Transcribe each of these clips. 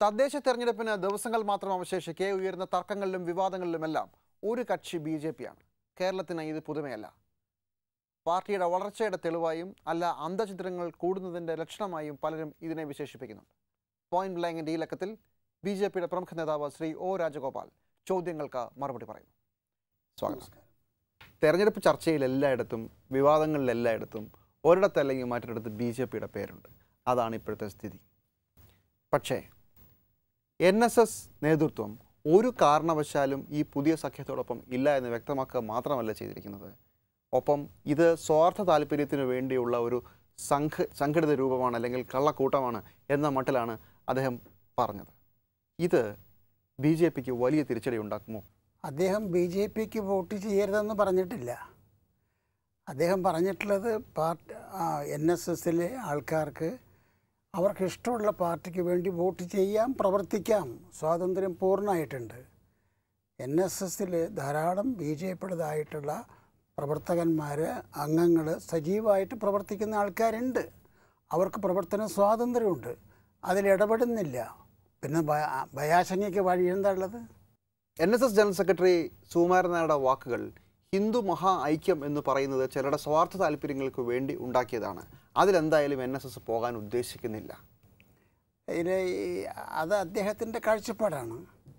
തദ്ദേശ തെരഞ്ഞെടുപ്പിന് ദിവസങ്ങൾ മാത്രം അവശേഷിക്കെ ഉയർന്ന തർക്കങ്ങളിലും വിവാദങ്ങളിലുമെല്ലാം ഒരു കക്ഷി ബി ജെ പിയാണ് കേരളത്തിന് ഇത് പുതുമയല്ല പാർട്ടിയുടെ വളർച്ചയുടെ തെളിവായും അല്ല അന്തചിത്രങ്ങൾ കൂടുന്നതിൻ്റെ ലക്ഷണമായും പലരും ഇതിനെ വിശേഷിപ്പിക്കുന്നുണ്ട് പോയിന്റ് ബ്ലാങ്കിൻ്റെ ഈ ലക്കത്തിൽ ബി ജെ പിയുടെ പ്രമുഖ നേതാവ് ശ്രീ ഒ രാജഗോപാൽ ചോദ്യങ്ങൾക്ക് മറുപടി പറയുന്നു സ്വാഗതം തെരഞ്ഞെടുപ്പ് ചർച്ചയിൽ എല്ലായിടത്തും വിവാദങ്ങളിൽ എല്ലായിടത്തും ഒരിടത്തല്ലെങ്കിൽ മറ്റൊരിടത്ത് ബി ജെ പിയുടെ പേരുണ്ട് അതാണ് ഇപ്പോഴത്തെ സ്ഥിതി പക്ഷേ എൻ എസ് എസ് നേതൃത്വം ഒരു കാരണവശാലും ഈ പുതിയ സഖ്യത്തോടൊപ്പം ഇല്ല എന്ന് വ്യക്തമാക്കുക മാത്രമല്ല ചെയ്തിരിക്കുന്നത് ഒപ്പം ഇത് സ്വാർത്ഥ താല്പര്യത്തിന് വേണ്ടിയുള്ള ഒരു സംഘ സംഘടിത രൂപമാണ് അല്ലെങ്കിൽ കള്ളക്കൂട്ടമാണ് എന്ന മട്ടിലാണ് അദ്ദേഹം പറഞ്ഞത് ഇത് ബി ജെ പിക്ക് വലിയ തിരിച്ചടി ഉണ്ടാക്കുമോ അദ്ദേഹം ബി ജെ പിക്ക് വോട്ട് ചെയ്യരുതെന്ന് പറഞ്ഞിട്ടില്ല അദ്ദേഹം പറഞ്ഞിട്ടുള്ളത് പാർട്ടി എൻ എസ് എസിലെ ആൾക്കാർക്ക് അവർക്ക് ഇഷ്ടമുള്ള പാർട്ടിക്ക് വേണ്ടി വോട്ട് ചെയ്യാം പ്രവർത്തിക്കാം സ്വാതന്ത്ര്യം പൂർണ്ണമായിട്ടുണ്ട് എൻ എസ് എസിൽ ധാരാളം ബി ജെ പിയുടേതായിട്ടുള്ള പ്രവർത്തകന്മാർ അംഗങ്ങൾ സജീവമായിട്ട് പ്രവർത്തിക്കുന്ന ആൾക്കാരുണ്ട് അവർക്ക് പ്രവർത്തന സ്വാതന്ത്ര്യമുണ്ട് അതിലിടപെടുന്നില്ല പിന്നെ ഭയ- ഭയാശങ്കയ്ക്ക് വഴി എന്താ ഉള്ളത് N S S general secretary Sukumaran നായരുടെ വാക്കുകൾ ഹിന്ദു മഹാ ഐക്യം എന്ന് പറയുന്നത് ചിലരുടെ സ്വാർത്ഥ താല്പര്യങ്ങൾക്ക് വേണ്ടി ഉണ്ടാക്കിയതാണ് അതിലെന്തായാലും എൻ എസ് എസ് പോകാൻ ഉദ്ദേശിക്കുന്നില്ല ഇതിൽ അത് അദ്ദേഹത്തിൻ്റെ കാഴ്ചപ്പാടാണ്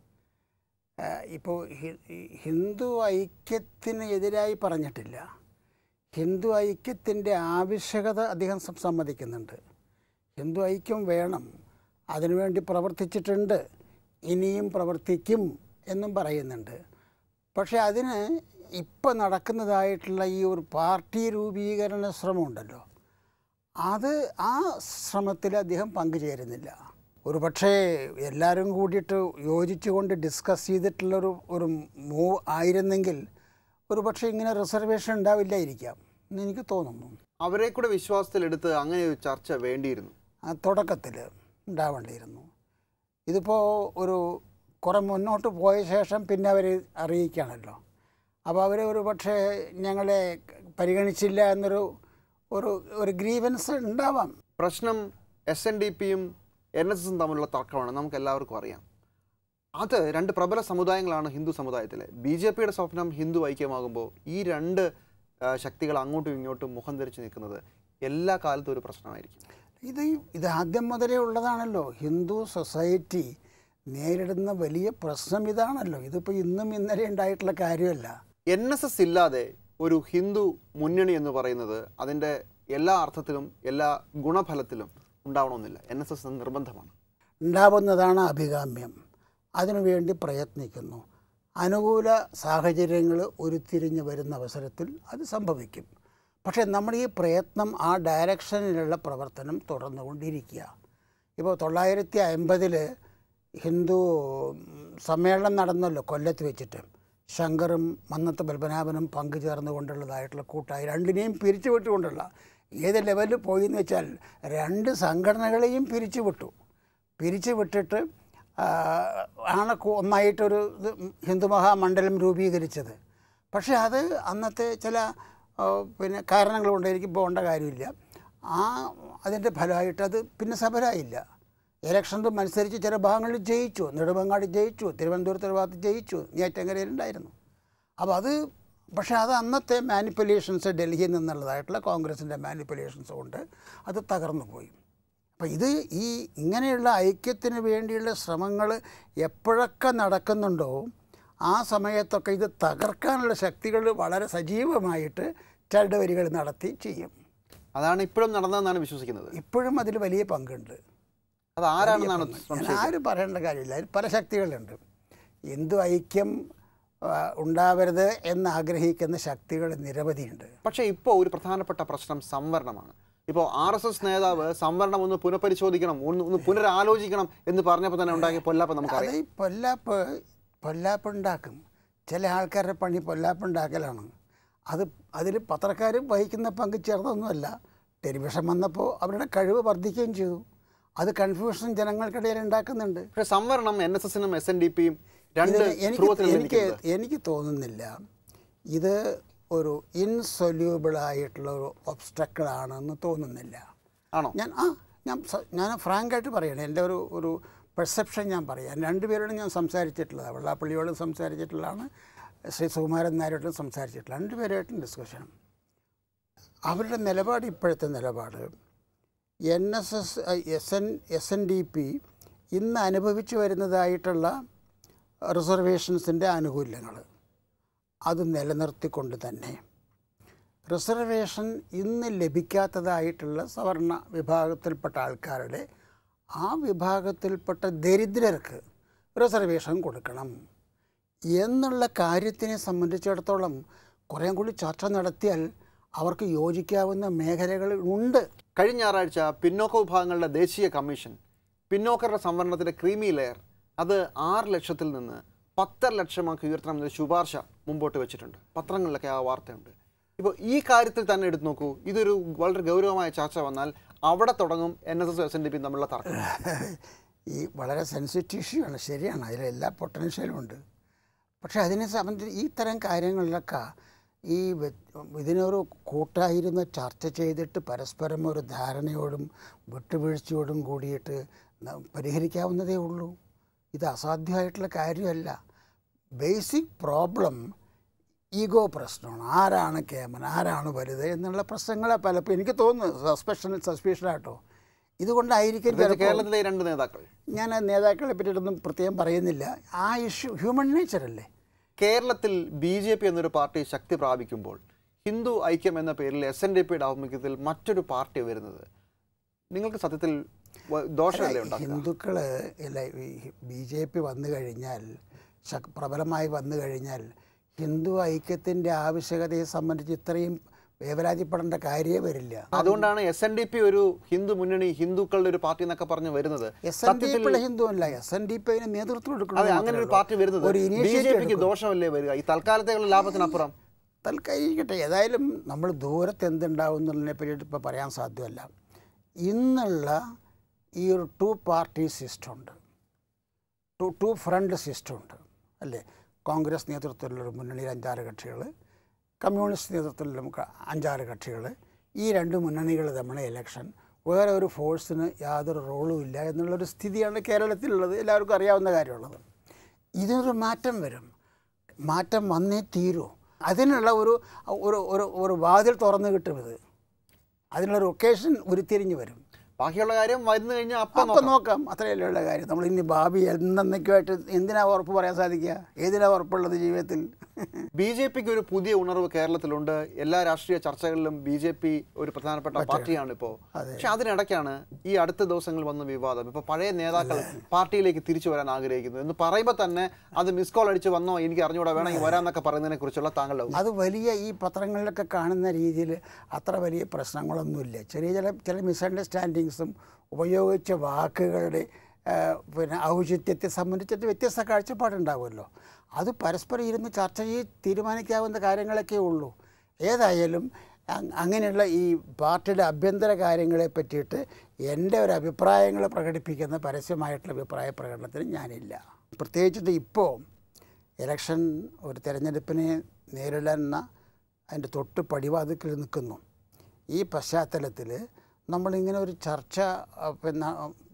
ഇപ്പോൾ ഹിന്ദു ഐക്യത്തിന് എതിരായി പറഞ്ഞിട്ടില്ല ഹിന്ദു ഐക്യത്തിൻ്റെ ആവശ്യകത അദ്ദേഹം സം- സമ്മതിക്കുന്നുണ്ട് ഹിന്ദു ഐക്യം വേണം അതിനുവേണ്ടി പ്രവർത്തിച്ചിട്ടുണ്ട് ഇനിയും പ്രവർത്തിക്കും എന്നും പറയുന്നുണ്ട് പക്ഷേ അതിന് ഇപ്പം നടക്കുന്നതായിട്ടുള്ള ഈ ഒരു പാർട്ടി രൂപീകരണ ശ്രമമുണ്ടല്ലോ അത് ആ ശ്രമത്തിൽ അദ്ദേഹം പങ്കുചേരുന്നില്ല ഒരു പക്ഷേ എല്ലാവരും കൂടിയിട്ട് യോജിച്ചുകൊണ്ട് ഡിസ്കസ് ചെയ്തിട്ടുള്ളൊരു ഒരു മൂവ് ആയിരുന്നെങ്കിൽ ഒരു പക്ഷേ ഇങ്ങനെ റിസർവേഷൻ ഉണ്ടാവില്ലായിരിക്കാം എന്ന് എനിക്ക് തോന്നുന്നു അവരെ കൂടെ വിശ്വാസത്തിലെടുത്ത് അങ്ങനെ ഒരു ചർച്ച വേണ്ടിയിരുന്നു ആ തുടക്കത്തിൽ ഉണ്ടാവേണ്ടിയിരുന്നു ഇതിപ്പോൾ ഒരു കുറേ മുന്നോട്ട് പോയ ശേഷം പിന്നെ അവർ അറിയിക്കുകയാണല്ലോ അപ്പോൾ അവർ ഒരു പക്ഷേ ഞങ്ങളെ പരിഗണിച്ചില്ല എന്നൊരു ഒരു ഒരു ഗ്രീവൻസ് ഉണ്ടാവാം പ്രശ്നം എസ് എൻ ഡി പിയും എൻ എസ് എസും തമ്മിലുള്ള തർക്കമാണ് നമുക്ക് എല്ലാവർക്കും അറിയാം അത് രണ്ട് പ്രബല സമുദായങ്ങളാണ് ഹിന്ദു സമുദായത്തിലെ ബി ജെ പിയുടെ സ്വപ്നം ഹിന്ദു ഐക്യമാകുമ്പോൾ ഈ രണ്ട് ആ, ശക്തികൾ അങ്ങോട്ടും ഇങ്ങോട്ടും മുഖം ധരിച്ച് നിൽക്കുന്നത് എല്ലാ കാലത്തും ഒരു പ്രശ്നമായിരിക്കും ഇത് ഇത് ആദ്യം മുതലേ ഉള്ളതാണല്ലോ ഹിന്ദു സൊസൈറ്റി നേരിടുന്ന വലിയ പ്രശ്നം ഇതാണല്ലോ ഇതിപ്പോൾ ഇന്നും ഇന്നലെ ഉണ്ടായിട്ടുള്ള കാര്യമല്ല എൻ എസ് എസ് ഇല്ലാതെ ഒരു ഹിന്ദു മുന്നണി എന്ന് പറയുന്നത് അതിൻ്റെ എല്ലാ അർത്ഥത്തിലും എല്ലാ ഗുണഫലത്തിലും ഉണ്ടാവണമെന്നില്ല എൻ എസ് എസ് നിർബന്ധമാണ് ഉണ്ടാവുന്നതാണ് അഭികാമ്യം അതിനുവേണ്ടി പ്രയത്നിക്കുന്നു അനുകൂല സാഹചര്യങ്ങൾ ഉരുത്തിരിഞ്ഞ് വരുന്ന അവസരത്തിൽ അത് സംഭവിക്കും പക്ഷേ നമ്മുടെ ഈ പ്രയത്നം ആ ഡയറക്ഷനിലുള്ള പ്രവർത്തനം തുടർന്നുകൊണ്ടിരിക്കുക ഇപ്പോൾ തൊള്ളായിരത്തി അമ്പതിൽ ഹിന്ദു സമ്മേളനം നടന്നല്ലോ കൊല്ലത്ത് വെച്ചിട്ട് ശങ്കറും മന്നത്ത് പത്മനാഭനും പങ്കുചേർന്നുകൊണ്ടുള്ളതായിട്ടുള്ള കൂട്ടായി രണ്ടിനെയും പിരിച്ചുവിട്ടുകൊണ്ടുള്ള ഏത് ലെവലിൽ പോയി എന്ന് വെച്ചാൽ രണ്ട് സംഘടനകളെയും പിരിച്ചുവിട്ടു പിരിച്ചു വിട്ടിട്ട് ആ, ആണ് കു- ഒന്നായിട്ടൊരു ഇത് ഹിന്ദു മഹാമണ്ഡലം രൂപീകരിച്ചത് പക്ഷേ അത് അന്നത്തെ ചില ആ, പിന്നെ കാരണങ്ങൾ കൊണ്ട് എനിക്ക് പോകേണ്ട കാര്യമില്ല ആ അതിൻ്റെ ഫലമായിട്ട് അത് പിന്നെ സഫലമായില്ല ഇലക്ഷനിൽ മത്സരിച്ച് ചില ഭാഗങ്ങളിൽ ജയിച്ചു നെടുമങ്ങാട് ജയിച്ചു തിരുവനന്തപുരത്തെ ഒരു ഭാഗത്ത് ജയിച്ചു നെയ്യാറ്റങ്കരയിലുണ്ടായിരുന്നു അപ്പോൾ അത് പക്ഷേ അത് അന്നത്തെ മാനിപ്പുലേഷൻസ് ഡൽഹിയിൽ നിന്നുള്ളതായിട്ടുള്ള കോൺഗ്രസിൻ്റെ മാനിപ്പുലേഷൻസ് കൊണ്ട് അത് തകർന്നു പോയി അപ്പോൾ ഇത് ഈ ഇങ്ങനെയുള്ള ഐക്യത്തിന് വേണ്ടിയുള്ള ശ്രമങ്ങൾ എപ്പോഴൊക്കെ നടക്കുന്നുണ്ടോ ആ സമയത്തൊക്കെ ഇത് തകർക്കാനുള്ള ശക്തികൾ വളരെ സജീവമായിട്ട് ചരടുവരികൾ നടത്തി ചെയ്യും അതാണ് ഇപ്പോഴും നടന്നതെന്നാണ് വിശ്വസിക്കുന്നത് ഇപ്പോഴും അതിൽ വലിയ പങ്കുണ്ട് അത് ആരാണെന്നാണ് ഞാൻ സംശയം ആരും പറയേണ്ട കാര്യമില്ല അതിൽ പല ശക്തികളുണ്ട് ഹിന്ദു ഐക്യം ആ, ഉണ്ടാവരുത് എന്ന് ആഗ്രഹിക്കുന്ന ശക്തികൾ നിരവധിയുണ്ട് പക്ഷേ ഇപ്പോൾ ഒരു പ്രധാനപ്പെട്ട പ്രശ്നം സംവരണമാണ് ഇപ്പോൾ ആർ എസ് എസ് നേതാവ് സംവരണം ഒന്ന് പുനഃപരിശോധിക്കണം ഒന്ന് ഒന്ന് പുനരാലോചിക്കണം എന്ന് പറഞ്ഞപ്പോൾ തന്നെ ഉണ്ടാക്കിയ പൊല്ലാപ്പം അത് നമുക്കറിയാം ഈ പൊല്ലാപ്പ് പൊല്ലാപ്പ് ഉണ്ടാക്കും ചില ആൾക്കാരുടെ പണി പൊല്ലാപ്പ് ഉണ്ടാക്കലാണ് അത് അതിൽ പത്രക്കാർ വഹിക്കുന്ന പങ്ക് ചെറുതൊന്നുമല്ല ടെലിവിഷൻ വന്നപ്പോൾ അവരുടെ കഴിവ് വർദ്ധിക്കുകയും ചെയ്തു അത് കൺഫ്യൂഷൻ ജനങ്ങൾക്കിടയിൽ ഉണ്ടാക്കുന്നുണ്ട് പക്ഷേ സംവരണം എൻ എസ് എസിനും എസ് എൻ ഡി പിയും രണ്ട് ഇതിന് എനിക്ക് ധ്രുവത്തിൽ എനിക്ക് നിൽക്കുന്നത് എനിക്ക് തോന്നുന്നില്ല ഇത് ഒരു ഇൻസൊല്യൂബിൾ ആയിട്ടുള്ള ഒരു ഒബ്സ്റ്റക്കിൾ ആണെന്ന് തോന്നുന്നില്ല ആണോ ഞാൻ ആ ഞാൻ സ- ഞാൻ ഫ്രാങ്കായിട്ട് പറയണേ എൻ്റെ ഒരു ഒരു പെർസെപ്ഷൻ ഞാൻ പറയാം രണ്ടുപേരോടും ഞാൻ സംസാരിച്ചിട്ടുള്ളത് വെള്ളാപ്പള്ളിയോടും സംസാരിച്ചിട്ടുള്ളതാണ് ശ്രീ സുകുമാരൻ നായരോടും സംസാരിച്ചിട്ടുള്ള രണ്ടുപേരായിട്ടും ഡിസ്കഷൻ അവരുടെ നിലപാട് ഇപ്പോഴത്തെ നിലപാട് N S S S N S N D P ഇന്ന് അനുഭവിച്ചു വരുന്നതായിട്ടുള്ള റിസർവേഷൻസിൻ്റെ ആനുകൂല്യങ്ങൾ അത് നിലനിർത്തിക്കൊണ്ട് തന്നെ റിസർവേഷൻ ഇന്ന് ലഭിക്കാത്തതായിട്ടുള്ള സവർണ വിഭാഗത്തിൽപ്പെട്ട ആൾക്കാരുടെ ആ വിഭാഗത്തിൽപ്പെട്ട ദരിദ്രർക്ക് റിസർവേഷൻ കൊടുക്കണം എന്നുള്ള കാര്യത്തിനെ സംബന്ധിച്ചിടത്തോളം കുറേ കൂടി ചർച്ച നടത്തിയാൽ അവർക്ക് യോജിക്കാവുന്ന മേഖലകൾ ഉണ്ട് കഴിഞ്ഞ ഞായറാഴ്ച പിന്നോക്ക വിഭാഗങ്ങളുടെ ദേശീയ കമ്മീഷൻ പിന്നോക്കരുടെ സംവരണത്തിന്റെ ക്രീമി ലെയർ അത് ആറ് ലക്ഷത്തിൽ നിന്ന് പത്തര ലക്ഷമാക്കി ഉയർത്തണമെന്നൊരു ശുപാർശ മുമ്പോട്ട് വെച്ചിട്ടുണ്ട് പത്രങ്ങളിലൊക്കെ ആ വാർത്തയുണ്ട് ഇപ്പോൾ ഈ കാര്യത്തിൽ തന്നെ എടുത്തു നോക്കൂ ഇതൊരു വളരെ ഗൗരവമായ ചർച്ച വന്നാൽ അവിടെ തുടങ്ങും N S S S N D P തമ്മിലുള്ള തർക്കം ഈ വളരെ സെൻസിറ്റീവ് ഇഷ്യൂ ആണ് ശരിയാണ് അതിൽ എല്ലാ പൊട്ടൻഷ്യലും ഉണ്ട് പക്ഷേ അതിനെ സംബന്ധിച്ച് ഈ തരം കാര്യങ്ങളിലൊക്കെ ഈ വ്യ- ഇതിനൊരു കൂട്ടായിരുന്ന് ചർച്ച ചെയ്തിട്ട് പരസ്പരം ഒരു ധാരണയോടും വിട്ടുവീഴ്ചയോടും കൂടിയിട്ട് ന- പരിഹരിക്കാവുന്നതേ ഉള്ളൂ ഇത് അസാധ്യമായിട്ടുള്ള കാര്യമല്ല ബേസിക് പ്രോബ്ലം ഈഗോ പ്രശ്നമാണ് ആരാണ് കേമൻ ആരാണ് വലുത് എന്നുള്ള പ്രശ്നങ്ങളെ പലപ്പോൾ എനിക്ക് തോന്നുന്നു സസ്പെഷൻ സസ്പീഷനായിട്ടോ ഇതുകൊണ്ടായിരിക്കും പ്രത്യേകിച്ച് ചിലപ്പോൾ കേരളത്തിലെ ഈ രണ്ട് നേതാക്കൾ ഞാൻ ആ നേതാക്കളെ പറ്റിയിട്ടൊന്നും പ്രത്യേകം പറയുന്നില്ല ആ ഇഷ്യൂ ഹ്യൂമൻ നേച്ചറല്ലേ കേരളത്തിൽ ബി ജെ പി എന്നൊരു പാർട്ടി ശക്തി പ്രാപിക്കുമ്പോൾ ഹിന്ദു ഐക്യം എന്ന പേരിൽ എസ് എൻ ഡി പിയുടെ ആഭിമുഖ്യത്തിൽ മറ്റൊരു പാർട്ടി വരുന്നത് നിങ്ങൾക്ക് സത്യത്തിൽ വ- ദോഷമല്ലേ ഉണ്ടാക്കുക ഹിന്ദുക്കൾ അല്ല ബി ജെ പി വന്നു കഴിഞ്ഞാൽ ശക് പ്രബലമായി വന്നു കഴിഞ്ഞാൽ ഹിന്ദു ഐക്യത്തിൻ്റെ ആവശ്യകതയെ സംബന്ധിച്ച് ഇത്രയും വേവലാതിപ്പെടേണ്ട കാര്യമേ വരില്ല അതുകൊണ്ടാണ് എസ് എൻ ഡി പി ഒരു ഹിന്ദു മുന്നണി ഹിന്ദുക്കളുടെ ഒരു പാർട്ടി എന്നൊക്കെ പറഞ്ഞ് വരുന്നത് എസ് എൻ ഡി പിയുടെ ഹിന്ദു അല്ല എസ് എൻ ഡി പി അതിന് നേതൃത്വം അതെ എടുക്കണം അങ്ങനെ ഒരു പാർട്ടി വരുന്നത് ഒരു ബി ജെ ഇനീഷ്യേറ്റീവ് പിക്ക് ദോഷമല്ലേ വരിക ഈ തൽക്കാലത്തേക്കുള്ള ലാഭത്തിനപ്പുറം തൽക്കാലിരിക്കട്ടെ ഏതായാലും നമ്മൾ ദൂരത്ത് എന്തുണ്ടാവും എന്നുള്ളതിനെ പറ്റിയിട്ട് ഇപ്പോൾ പറയാൻ സാധ്യമല്ല ഇന്നുള്ള ഈ ഒരു ടു പാർട്ടി സിസ്റ്റം ഉണ്ട് ടു ടു ഫ്രണ്ട് സിസ്റ്റം ഉണ്ട് അല്ലേ കോൺഗ്രസ് നേതൃത്വത്തിലുള്ള മുന്നണിയിൽ അഞ്ചാറ് കക്ഷികൾ കമ്മ്യൂണിസ്റ്റ് നേതൃത്വത്തിലുള്ള ക- അഞ്ചാറ് കക്ഷികൾ ഈ രണ്ട് മുന്നണികൾ തമ്മിലെ ഇലക്ഷൻ വേറെ ഒരു ഫോഴ്സിന് യാതൊരു റോളും ഇല്ല എന്നുള്ളൊരു സ്ഥിതിയാണ് കേരളത്തിലുള്ളത് എല്ലാവർക്കും അറിയാവുന്ന കാര്യമുള്ളത് ഇതിനൊരു മാറ്റം വരും മാറ്റം വന്നേ തീരൂ അതിനുള്ള ഒരു ഒരു ഒരു ഒരു വാതിൽ തുറന്നു കിട്ടും ഇത് അതിനുള്ളൊരു ഒക്കേഷൻ ഉരുത്തിരിഞ്ഞ് വരും ബാക്കിയുള്ള കാര്യം വരുന്നു കഴിഞ്ഞാൽ അപ്പം അപ്പം നോക്കാം അത്രയല്ലേ ഉള്ള കാര്യം നമ്മൾ ഇനി ഭാവി എന്നേക്കുമായിട്ട് എന്തിനാ ഉറപ്പ് പറയാൻ സാധിക്കുക ഏതിനാ ഉറപ്പുള്ളത് ജീവിതത്തിൽ ബി ജെ പിക്ക് ഒരു പുതിയ ഉണർവ് കേരളത്തിലുണ്ട് എല്ലാ രാഷ്ട്രീയ ചർച്ചകളിലും ബി ജെ പി ഒരു പ്രധാനപ്പെട്ട പാർട്ടിയാണ് ഇപ്പോൾ അതെ. പക്ഷെ അതിനിടയ്ക്കാണ് ഈ അടുത്ത ദിവസങ്ങളിൽ വന്ന വിവാദം ഇപ്പൊ പഴയ നേതാക്കൾ പാർട്ടിയിലേക്ക് തിരിച്ചു വരാൻ ആഗ്രഹിക്കുന്നു എന്ന് പറയുമ്പോൾ തന്നെ അത് മിസ് കോൾ അടിച്ച് വന്നോ എനിക്ക് അറിഞ്ഞുകൂടാ വേണമെങ്കിൽ വരാമെന്നൊക്കെ പറയുന്നതിനെ കുറിച്ചുള്ള താങ്കളുടെ അത് വലിയ ഈ പത്രങ്ങളിലൊക്കെ കാണുന്ന രീതിയിൽ അത്ര വലിയ പ്രശ്നങ്ങളൊന്നുമില്ല ചെറിയ ചില ചില മിസ്അണ്ടർസ്റ്റാൻഡിങ്സും ഉപയോഗിച്ച വാക്കുകളുടെ ആ, പിന്നെ ഔചിത്യത്തെ സംബന്ധിച്ചിട്ട് വ്യത്യസ്ത കാഴ്ചപ്പാടുണ്ടാവുമല്ലോ അത് പരസ്പരം ഇരുന്ന് ചർച്ച ചെയ്ത് തീരുമാനിക്കാവുന്ന കാര്യങ്ങളൊക്കെ ഉള്ളൂ ഏതായാലും അ- അങ്ങനെയുള്ള ഈ പാർട്ടിയുടെ ആഭ്യന്തര കാര്യങ്ങളെ പറ്റിയിട്ട് എൻ്റെ ഒരു അഭിപ്രായങ്ങൾ പ്രകടിപ്പിക്കുന്ന പരസ്യമായിട്ടുള്ള അഭിപ്രായ പ്രകടനത്തിന് ഞാനില്ല പ്രത്യേകിച്ചിട്ട് ഇപ്പോൾ ഇലക്ഷൻ ഒരു തെരഞ്ഞെടുപ്പിനെ നേരിടുന്ന അതിൻ്റെ തൊട്ട് പടിവാതിക്കൽ നിൽക്കുന്നു ഈ പശ്ചാത്തലത്തിൽ നമ്മളിങ്ങനെ ഒരു ചർച്ച അഹ്, പിന്നെ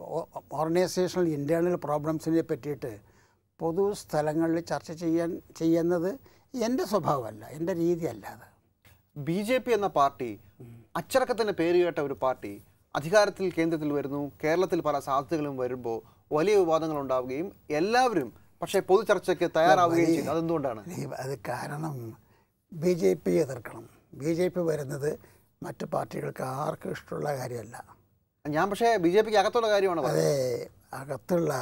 ഓർഗനൈസേഷണൽ ഇൻറ്റേർണൽ പ്രോബ്ലംസിനെ പറ്റിയിട്ട് പൊതു സ്ഥലങ്ങളിൽ ചർച്ച ചെയ്യാൻ ചെയ്യുന്നത് എൻ്റെ സ്വഭാവമല്ല എൻ്റെ രീതിയല്ല അത് ബി ജെ പി എന്ന പാർട്ടി അച്ചടക്കത്തിന് പേര് കേട്ട ഒരു പാർട്ടി അധികാരത്തിൽ കേന്ദ്രത്തിൽ വരുന്നു കേരളത്തിൽ പല സാധ്യതകളും വരുമ്പോൾ വലിയ വിവാദങ്ങൾ ഉണ്ടാവുകയും എല്ലാവരും പക്ഷേ പൊതു ചർച്ചയ്ക്ക് തയ്യാറാവുകയും ചെയ്തു അതെന്തുകൊണ്ടാണ് ഈ അത് കാരണം ബി ജെ പി എതിർക്കണം ബി ജെ പി വരുന്നത് മറ്റു പാർട്ടികൾക്ക് ആർക്കും ഇഷ്ടമുള്ള കാര്യമല്ല ഞാൻ പക്ഷേ ബി ജെ പിക്ക് അകത്തുള്ള കാര്യമാണ് പറഞ്ഞത്. അതെ അകത്തുള്ള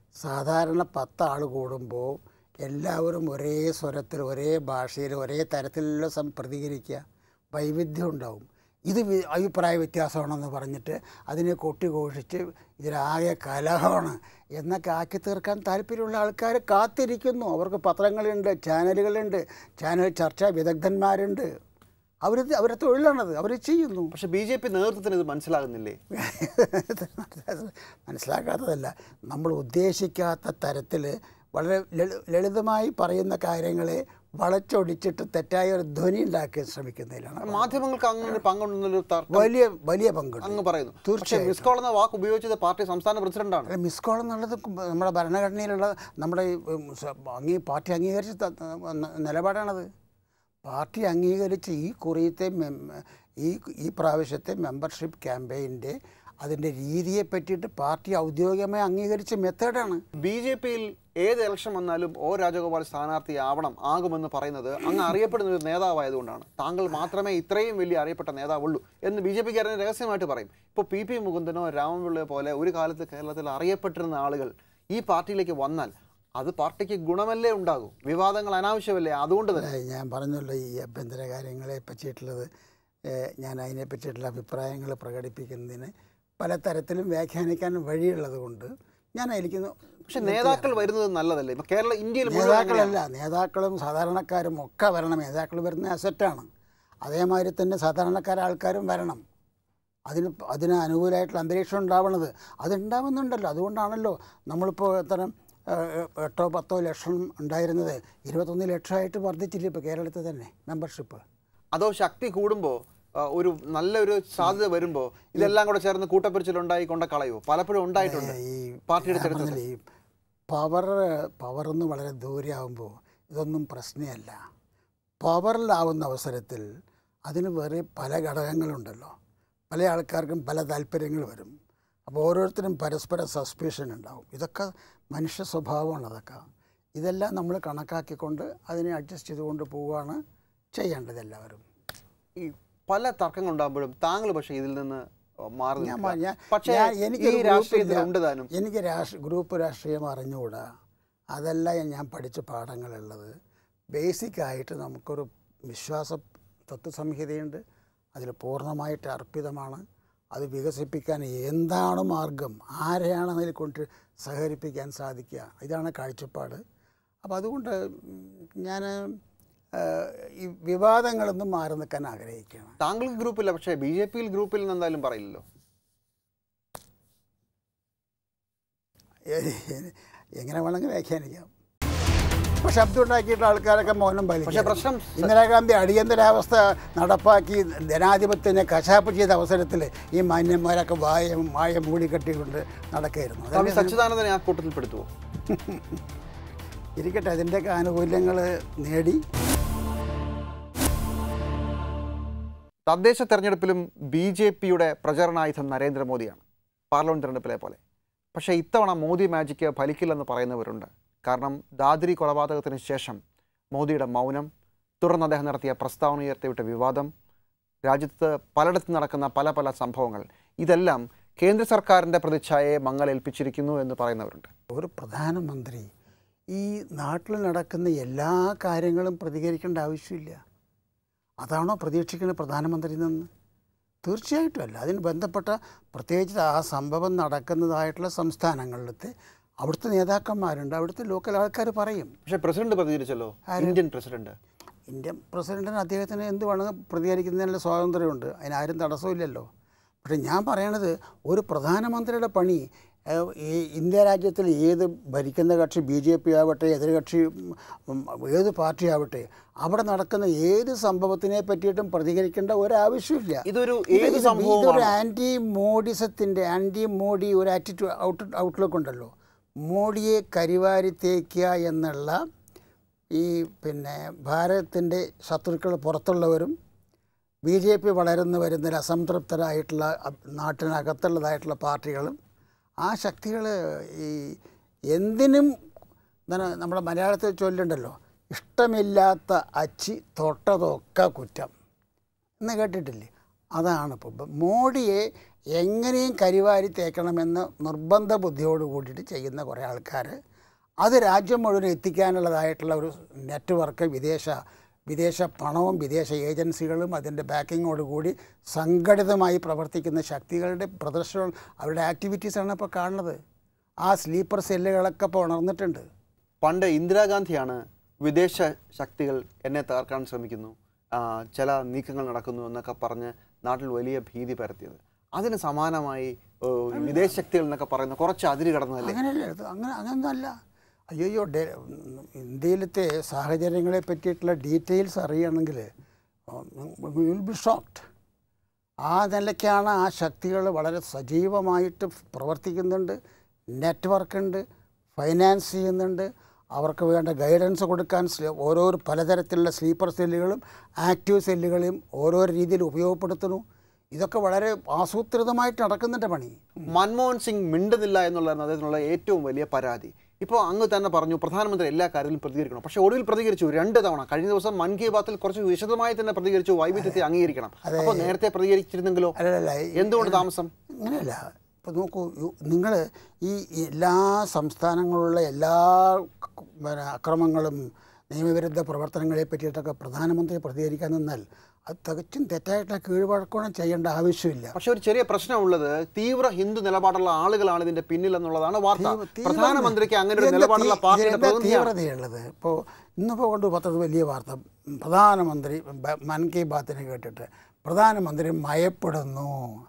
സാധാരണ പത്ത് ആൾ കൂടുമ്പോൾ എല്ലാവരും ഒരേ സ്വരത്തിൽ ഒരേ ഭാഷയിൽ ഒരേ തരത്തിലുള്ള സം പ്രതികരിക്കുക വൈവിധ്യം ഉണ്ടാവും ഇത് വി- അഭിപ്രായ വ്യത്യാസമാണെന്ന് പറഞ്ഞിട്ട് അതിനെ കൊട്ടിഘോഷിച്ച് ഇതിലാകെ കലഹമാണ് എന്നൊക്കെ ആക്കി തീർക്കാൻ താല്പര്യമുള്ള ആൾക്കാർ കാത്തിരിക്കുന്നു അവർക്ക് പത്രങ്ങളുണ്ട് ചാനലുകളുണ്ട് ചാനൽ ചർച്ചാ വിദഗ്ധന്മാരുണ്ട് അവർ അവരുടെ തൊഴിലാണത് അവർ ചെയ്യുന്നു പക്ഷെ ബി ജെ പി നേതൃത്വത്തിന് ഇത് മനസ്സിലാകുന്നില്ലേ മനസ്സിലാക്കാത്തതല്ല നമ്മൾ ഉദ്ദേശിക്കാത്ത തരത്തിൽ വളരെ ലളി- ലളിതമായി പറയുന്ന കാര്യങ്ങളെ വളച്ചൊടിച്ചിട്ട് തെറ്റായ ഒരു ധ്വനി ഉണ്ടാക്കാൻ ശ്രമിക്കുന്നതിലാണ് മാധ്യമങ്ങൾക്ക് അങ്ങനെ ഒരു പങ്കുണ്ടെന്നൊരു തർക്കം വലിയ വലിയ പങ്കുണ്ട് അങ്ങ് പറയുന്നു പക്ഷേ തീർച്ചയായും. മിസ് കോൾ എന്ന വാക്ക് ഉപയോഗിച്ചത് പാർട്ടി സംസ്ഥാന പ്രസിഡന്റാണ് അല്ല, മിസ് കോൾ എന്നുള്ളത് കു- നമ്മുടെ ഭരണഘടനയിലുള്ള നമ്മുടെ ഈ, ഉം, സ- അംഗീ പാർട്ടി അംഗീകരിച്ച ത- ത- ന- നിലപാടാണത് പാർട്ടി അംഗീകരിച്ച ഈ കുറിയത്തെ മെം- ഈ ഈ പ്രാവശ്യത്തെ മെമ്പർഷിപ്പ് ക്യാമ്പയിൻ്റെ അതിൻ്റെ രീതിയെ പറ്റിയിട്ട് പാർട്ടി ഔദ്യോഗികമായി അംഗീകരിച്ച മെത്തേഡാണ് ബി ജെ പിയിൽ ഏത് ഇലക്ഷൻ വന്നാലും ഒ രാജഗോപാൽ സ്ഥാനാർത്ഥിയാവണം ആകുമെന്ന് പറയുന്നത് അങ്ങ് അറിയപ്പെടുന്ന ഒരു നേതാവായതുകൊണ്ടാണ് താങ്കൾ മാത്രമേ ഇത്രയും വലിയ അറിയപ്പെട്ട നേതാവുള്ളൂ എന്ന് ബി ജെ പിക്കാരനെ രഹസ്യമായിട്ട് പറയും ഇപ്പോൾ പി പി മുകുന്ദനോ രാമപിള്ളയോ പോലെ ഒരു കാലത്ത് കേരളത്തിൽ അറിയപ്പെട്ടിരുന്ന ആളുകൾ ഈ പാർട്ടിയിലേക്ക് വന്നാൽ അത് പാർട്ടിക്ക് ഗുണമല്ലേ ഉണ്ടാകൂ വിവാദങ്ങൾ അനാവശ്യമല്ലേ അതുകൊണ്ട് തന്നെ അല്ല, ഞാൻ പറഞ്ഞല്ലോ ഈ ആഭ്യന്തര കാര്യങ്ങളെ പറ്റിയിട്ടുള്ളത് ഏഹ്, ഞാൻ അതിനെ പറ്റിയിട്ടുള്ള അഭിപ്രായങ്ങൾ പ്രകടിപ്പിക്കുന്നതിന് പല തരത്തിലും വ്യാഖ്യാനിക്കാൻ വഴിയുള്ളത് കൊണ്ട് ഞാൻ അതിലേക്ക് പക്ഷെ നേതാക്കൾ വരുന്നത് നല്ലതല്ലേ ഇപ്പൊ കേരള ഇന്ത്യയിൽ മുഴുവൻ അങ്ങനെയാണ്. നേതാക്കളല്ല നേതാക്കളും സാധാരണക്കാരും ഒക്കെ വരണം നേതാക്കൾ വരുന്ന അസറ്റാണ് അതേമാതിരി തന്നെ സാധാരണക്കാര ആൾക്കാരും വരണം അതിന് പ- അതിന് അനുകൂലമായിട്ടുള്ള അന്തരീക്ഷം ഉണ്ടാവണത് അതുണ്ടാവുന്നുണ്ടല്ലോ അതുകൊണ്ടാണല്ലോ നമ്മളിപ്പോൾ എത്ര ഏഹ്, എട്ടോ പത്തോ ലക്ഷം ഉണ്ടായിരുന്നത് ഇരുപത്തൊന്ന് ലക്ഷമായിട്ട് വർദ്ധിച്ചില്ല ഇപ്പോൾ കേരളത്തിൽ തന്നെ മെമ്പർഷിപ്പ് അതോ ശക്തി കൂടുമ്പോൾ ഒരു നല്ലൊരു സാധ്യത വരുമ്പോൾ ഇതെല്ലാം കൂടെ ചേർന്ന് കൂട്ടപ്പിരിച്ചിലുണ്ടായി കൊണ്ട കളയോ പലപ്പോഴും ഉണ്ടായിട്ടുണ്ട് ഈ പാർട്ടിയുടെ ഞാൻ ചരിത്രത്തിൽ പറഞ്ഞില്ലേ, ഈ പവർ പവറിന്ന് വളരെ ദൂരെയാകുമ്പോൾ ഇതൊന്നും പ്രശ്നമല്ല പവറിലാവുന്ന അവസരത്തിൽ അതിന് വേറെ പല ഘടകങ്ങളുണ്ടല്ലോ പല ആൾക്കാർക്കും പല താല്പര്യങ്ങൾ വരും അപ്പോൾ ഓരോരുത്തരും പരസ്പര സസ്പീഷൻ ഉണ്ടാവും ഇതൊക്കെ മനുഷ്യ സ്വഭാവമാണ് അതൊക്കെ ഇതെല്ലാം നമ്മൾ കണക്കാക്കിക്കൊണ്ട് അതിനെ അഡ്ജസ്റ്റ് ചെയ്തുകൊണ്ട് പോവുകയാണ് ചെയ്യേണ്ടത് എല്ലാവരും ഈ പല തർക്കങ്ങൾ ഉണ്ടാകുമ്പോഴും താങ്കൾ പക്ഷേ ഇതിൽ നിന്ന് മാറി ഞാൻ നിൽക്കുക. ഞാൻ- പക്ഷേ ഞാൻ- ഈ എനിക്കൊരു രാഷ്ട്രീയത്തിൽ ഗ്രൂപ്പില്ല. ഉണ്ട് താനും എനിക്ക് രാഷ്ട്ര ഗ്രൂപ്പ് രാഷ്ട്രീയം അറിഞ്ഞുകൂടാ അതല്ല ഞാൻ പഠിച്ച പാഠങ്ങളുള്ളത് ബേസിക്കായിട്ട് നമുക്കൊരു വിശ്വാസ തത്വസംഹിതയുണ്ട് അതിൽ പൂർണ്ണമായിട്ട് അർപ്പിതമാണ് അത് വികസിപ്പിക്കാൻ എന്താണ് മാർഗം ആരെയാണ് അതിൽ കൊണ്ട് സഹകരിപ്പിക്കാൻ സാധിക്കുക ഇതാണ് കാഴ്ചപ്പാട് അപ്പോൾ അതുകൊണ്ട് ഞാൻ ഈ വിവാദങ്ങളൊന്നും മാറി നിൽക്കാൻ ആഗ്രഹിക്കുകയാണ് താങ്കൾക്ക് ഗ്രൂപ്പില്ല പക്ഷേ ബി ജെ പിയിൽ ഗ്രൂപ്പിൽ നിന്ന് എന്തായാലും പറയില്ലല്ലോ എ- എങ്ങനെ വേണമെങ്കിൽ വ്യാഖ്യാനിക്കാം ഇപ്പോൾ ശബ്ദം ഉണ്ടാക്കിയിട്ടുള്ള ആൾക്കാരൊക്കെ മൗനം പക്ഷേ പാലിക്കും പ്രശ്നം ഇന്ദിരാഗാന്ധി അടിയന്തരാവസ്ഥ നടപ്പാക്കി ജനാധിപത്യത്തിനെ കശാപ്പ് ചെയ്ത അവസരത്തിൽ ഈ മാന്യന്മാരൊക്കെ വായ വായ മൂടിക്കെട്ടിക്കൊണ്ട് നടക്കായിരുന്നു സ്വാമി അതല്ലേ സച്ചിദാനന്ദനെ ആ കൂട്ടത്തിൽ പെടുത്തുവോ ഇരിക്കട്ടെ അതിൻ്റെയൊക്കെ ആനുകൂല്യങ്ങൾ നേടി തദ്ദേശ തെരഞ്ഞെടുപ്പിലും ബി ജെ പിയുടെ പ്രചരണായുധം നരേന്ദ്രമോദിയാണ് പാർലമെന്റ് തെരഞ്ഞെടുപ്പിലെ പോലെ പക്ഷേ ഇത്തവണ മോദി മാജിക്ക് ഫലിക്കില്ലെന്ന് പറയുന്നവരുണ്ട് കാരണം ദാദ്രി കൊലപാതകത്തിന് ശേഷം മോദിയുടെ മൗനം തുടർന്ന് അദ്ദേഹം നടത്തിയ പ്രസ്താവന ഉയർത്തിവിട്ട വിവാദം രാജ്യത്ത് പലയിടത്തും നടക്കുന്ന പല പല സംഭവങ്ങൾ ഇതെല്ലാം കേന്ദ്ര സർക്കാരിൻ്റെ പ്രതിച്ഛായയെ മങ്ങലേൽപ്പിച്ചിരിക്കുന്നു എന്ന് പറയുന്നവരുണ്ട് ഒരു പ്രധാനമന്ത്രി ഈ നാട്ടിൽ നടക്കുന്ന എല്ലാ കാര്യങ്ങളും പ്രതികരിക്കേണ്ട ആവശ്യമില്ല അതാണോ പ്രതീക്ഷിക്കുന്നത് പ്രധാനമന്ത്രിയിൽ നിന്ന് തീർച്ചയായിട്ടും അല്ല അതിന് ബന്ധപ്പെട്ട പ്രത്യേകിച്ച് ആ സംഭവം നടക്കുന്നതായിട്ടുള്ള സംസ്ഥാനങ്ങളിലത്തെ അവിടുത്തെ നേതാക്കന്മാരുണ്ട് അവിടുത്തെ ലോക്കൽ ആൾക്കാർ പറയും പക്ഷേ പ്രസിഡന്റ് പ്രതികരിച്ചല്ലോ ഇന്ത്യൻ പ്രസിഡന്റ് ഇന്ത്യൻ പ്രസിഡന്റിന് അദ്ദേഹത്തിന് എന്ത് വേണമെങ്കിൽ പ്രതികരിക്കുന്നതിനുള്ള സ്വാതന്ത്ര്യമുണ്ട് അതിനാരും തടസ്സമില്ലല്ലോ പക്ഷേ ഞാൻ പറയണത് ഒരു പ്രധാനമന്ത്രിയുടെ പണി ഏഹ്, ഈ ഇന്ത്യ രാജ്യത്തിൽ ഏത് ഭരിക്കുന്ന കക്ഷി ബി ജെ പി ആവട്ടെ എതിർകക്ഷി ഉം, ഏത് പാർട്ടി ആവട്ടെ അവിടെ നടക്കുന്ന ഏത് സംഭവത്തിനെ പറ്റിയിട്ടും പ്രതികരിക്കേണ്ട ഒരാവശ്യമില്ല ഇതൊരു ഇത് ഏത് ഇത് ഇതൊരു സംഭവമാണ് ആൻറ്റി മോഡിസത്തിൻ്റെ ആൻറ്റി മോഡി ഒരു ആറ്റിറ്റ്യൂഡ് ഔട്ട് ഔട്ട്ലുക്ക് ഉണ്ടല്ലോ മോഡിയെ കരിവാരി തേക്കുക എന്നുള്ള ഈ പിന്നെ ഭാരതത്തിൻ്റെ ശത്രുക്കൾ പുറത്തുള്ളവരും ബി ജെ പി വളർന്നു വരുന്നതിൽ അസംതൃപ്തരായിട്ടുള്ള അ- നാട്ടിനകത്തുള്ളതായിട്ടുള്ള പാർട്ടികളും ആ ശക്തികൾ ഈ എന്തിനും എന്താണ് നമ്മുടെ മലയാളത്തിൽ ചൊല്ലുണ്ടല്ലോ ഇഷ്ടമില്ലാത്ത അച്ചി തൊട്ടതൊക്കെ കുറ്റം എന്ന് കേട്ടിട്ടില്ലേ അതാണ് ഇപ്പോൾ മോഡിയെ എങ്ങനെയും കരിവാരി തേക്കണമെന്ന് നിർബന്ധ ബുദ്ധിയോട് കൂടിയിട്ട് ചെയ്യുന്ന കുറേ ആൾക്കാർ അത് രാജ്യം മുഴുവൻ എത്തിക്കാനുള്ളതായിട്ടുള്ള ഒരു നെറ്റ്വർക്ക് വിദേശ വിദേശ പണവും വിദേശ ഏജൻസികളും അതിൻ്റെ ബാക്കിങ്ങോട് കൂടി സംഘടിതമായി പ്രവർത്തിക്കുന്ന ശക്തികളുടെ പ്രദർശനം അവരുടെ ആക്ടിവിറ്റീസാണ് ഇപ്പോൾ കാണുന്നത് ആ സ്ലീപ്പർ സെല്ലുകളൊക്കെ ഇപ്പോൾ ഉണർന്നിട്ടുണ്ട് പണ്ട് ഇന്ദിരാഗാന്ധിയാണ് വിദേശ ശക്തികൾ എന്നെ തകർക്കാൻ ശ്രമിക്കുന്നു ആ, ചില നീക്കങ്ങൾ നടക്കുന്നു എന്നൊക്കെ പറഞ്ഞ് നാട്ടിൽ വലിയ ഭീതി പരത്തിയത് അതിന് സമാനമായി ഏ, വിദേശ ശക്തികൾ എന്നൊക്കെ പറയുന്ന കുറച്ച് അതിര് കടന്നതല്ലേ അങ്ങനെയല്ല ഇത് അങ്ങനെ അങ്ങനൊന്നുമല്ല അയ്യോ ഡെ ഇന്ത്യയിലത്തെ സാഹചര്യങ്ങളെ പറ്റിയിട്ടുള്ള ഡീറ്റെയിൽസ് അറിയണമെങ്കിൽ വിൽ ബി ഷോക്ഡ് ആ നിലയ്ക്കാണ് ആ ശക്തികൾ വളരെ സജീവമായിട്ട് പ്രവർത്തിക്കുന്നുണ്ട് നെറ്റ്വർക്ക് ഉണ്ട് ഫൈനാൻസ് ചെയ്യുന്നുണ്ട് അവർക്ക് വേണ്ട ഗൈഡൻസ് കൊടുക്കാൻ സ്ലീ- ഓരോ പലതരത്തിലുള്ള സ്ലീപ്പർ സെല്ലുകളും ആക്റ്റീവ് സെല്ലുകളെയും ഓരോരോ രീതിയിൽ ഉപയോഗപ്പെടുത്തുന്നു ഇതൊക്കെ വളരെ ആസൂത്രിതമായിട്ട് നടക്കുന്നുണ്ട് പണി മൻമോഹൻ സിംഗ് മിണ്ടുന്നില്ല എന്നുള്ളതാണ് അദ്ദേഹത്തിനുള്ള ഏറ്റവും വലിയ പരാതി ഇപ്പോൾ അങ്ങ് തന്നെ പറഞ്ഞു പ്രധാനമന്ത്രി എല്ലാ കാര്യത്തിലും പ്രതികരിക്കണം പക്ഷേ ഒടുവിൽ പ്രതികരിച്ചു രണ്ട് തവണ കഴിഞ്ഞ ദിവസം മൻ കി ബാത്തിൽ കുറച്ച് വിശദമായി തന്നെ പ്രതികരിച്ചു വൈവിധ്യത്തെ അംഗീകരിക്കണം അപ്പോൾ നേരത്തെ പ്രതികരിച്ചിരുന്നെങ്കിലോ അല്ലല്ല ഈ- എന്തുകൊണ്ട് താമസം അങ്ങനെയല്ല ഇപ്പോൾ നോക്കൂ നിങ്ങൾ ഈ എല്ലാ സംസ്ഥാനങ്ങളിലുള്ള എല്ലാ ക- പിന്നെ അക്രമങ്ങളും നിയമവിരുദ്ധ പ്രവർത്തനങ്ങളെ പറ്റിയിട്ടൊക്കെ പ്രധാനമന്ത്രി പ്രതികരിക്കാൻ നിന്നാൽ അത് തികച്ചും തെറ്റായിട്ടുള്ള കീഴ്വഴക്കമാണ് ചെയ്യേണ്ട ആവശ്യമില്ല പക്ഷെ ഒരു ചെറിയ പ്രശ്നമുള്ളത് തീവ്ര ഹിന്ദു നിലപാടുള്ള ആളുകളാണ് ഇതിന്റെ പിന്നിൽ എന്നുള്ളതാണ് വാർത്ത തീവ്ര- തീവ്ര- പ്രധാനമന്ത്രിക്ക് അങ്ങനെ ഒരു ഇതെന്താ നിലപാടുള്ള തീ- പാർട്ടിയുടെ ഇതെന്താ പ്രതിനിധിയാണ് തീവ്രതയുള്ളത് ഇപ്പോൾ ഇന്നിപ്പോൾ കൊണ്ട് പത്തത് വലിയ വാർത്ത പ്രധാനമന്ത്രി ബ- മൻ കി ബാത്തിനെ കേട്ടിട്ട് പ്രധാനമന്ത്രി മയപ്പെടുന്നു